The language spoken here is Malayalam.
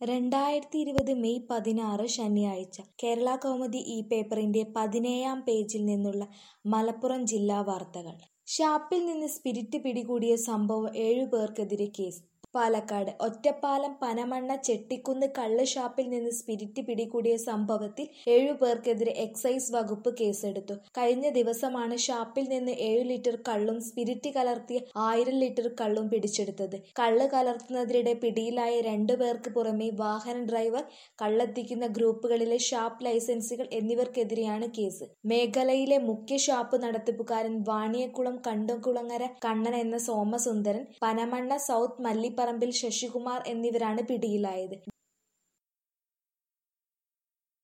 രണ്ടായിരത്തി ഇരുപത് മെയ് പതിനാറ് ശനിയാഴ്ച കേരള കൗമുദി ഈ പേപ്പറിന്റെ പതിനേഴാം പേജിൽ നിന്നുള്ള മലപ്പുറം ജില്ലാ വാർത്തകൾ ഷാപ്പിൽ നിന്ന് സ്പിരിറ്റ് പിടികൂടിയ സംഭവം ഏഴുപേർക്കെതിരെ കേസ് പാലക്കാട് ഒറ്റപ്പാലം പനമണ്ണ ചെട്ടിക്കുന്ന് കള്ള് ഷാപ്പിൽ നിന്ന് സ്പിരിറ്റ് പിടികൂടിയ സംഭവത്തിൽ ഏഴുപേർക്കെതിരെ എക്സൈസ് വകുപ്പ് കേസെടുത്തു കഴിഞ്ഞ ദിവസമാണ് ഷാപ്പിൽ നിന്ന് ഏഴു ലിറ്റർ കള്ളും സ്പിരിറ്റ് കലർത്തിയ ആയിരം ലിറ്റർ കള്ളും പിടിച്ചെടുത്തത് കള്ള് കലർത്തുന്നതിനിടെ പിടിയിലായ രണ്ടു പേർക്ക് പുറമെ വാഹന ഡ്രൈവർ കള്ളെത്തിക്കുന്ന ഗ്രൂപ്പുകളിലെ ഷാപ്പ് ലൈസൻസുകൾ എന്നിവർക്കെതിരെയാണ് കേസ് മേഖലയിലെ മുഖ്യ ഷാപ്പ് നടത്തിപ്പുകാരൻ വാണിയക്കുളം കണ്ടംകുളങ്ങര കണ്ണൻ എന്ന സോമസുന്ദരൻ പനമണ്ണ സൗത്ത് മല്ലിപ്പറമ്പിൽ ശശികുമാർ എന്നിവരാണ് പിടിയിലായത്